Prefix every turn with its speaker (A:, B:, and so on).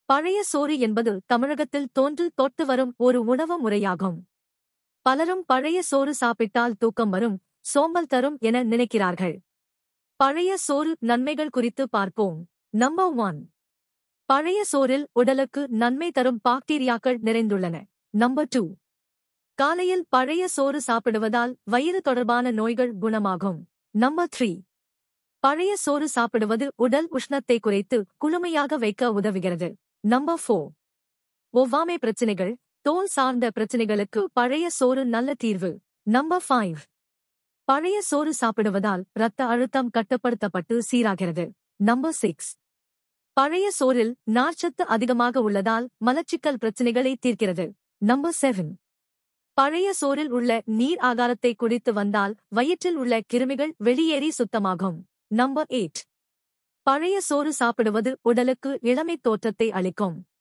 A: பழைய சோறு என்பது தமிழகத்தில் தோன்று தொட்டு வரும் ஒரு உணவு முறையாகும் பலரும் பழைய சோறு சாப்பிட்டால் தூக்கம் வரும் சோம்பல் தரும் என நினைக்கிறார்கள் பழைய சோறு நன்மைகள் குறித்து பார்ப்போம் நம்பர் ஒன் பழைய சோறில் உடலுக்கு நன்மை தரும் பாக்டீரியாக்கள் நிறைந்துள்ளன நம்பர் டூ காலையில் பழைய சோறு சாப்பிடுவதால் வயிறு தொடர்பான நோய்கள் குணமாகும் நம்பர் த்ரீ பழைய சோறு சாப்பிடுவது உடல் உஷ்ணத்தை குறைத்து குளுமையாக வைக்க உதவுகிறது நம்பர் ஃபோர் ஒவ்வாமை பிரச்சினைகள் தோல் சார்ந்த பிரச்சினைகளுக்கு பழைய சோறு நல்ல தீர்வு நம்பர் ஃபைவ் பழைய சோறு சாப்பிடுவதால் இரத்த அழுத்தம் கட்டுப்படுத்தப்பட்டு சீராகிறது நம்பர் சிக்ஸ் பழைய சோறில் நார்ச்சத்து அதிகமாக உள்ளதால் மலச்சிக்கல் பிரச்சினைகளை தீர்க்கிறது நம்பர் செவன் பழைய சோறில் உள்ள நீர் ஆகாரத்தை குடித்து வந்தால் வயிற்றில் உள்ள கிருமிகள் வெளியேறி சுத்தமாகும் நம்பர் எயிட் பழைய சோறு சாப்பிடுவது உடலுக்கு இளமை தோற்றத்தை அளிக்கும்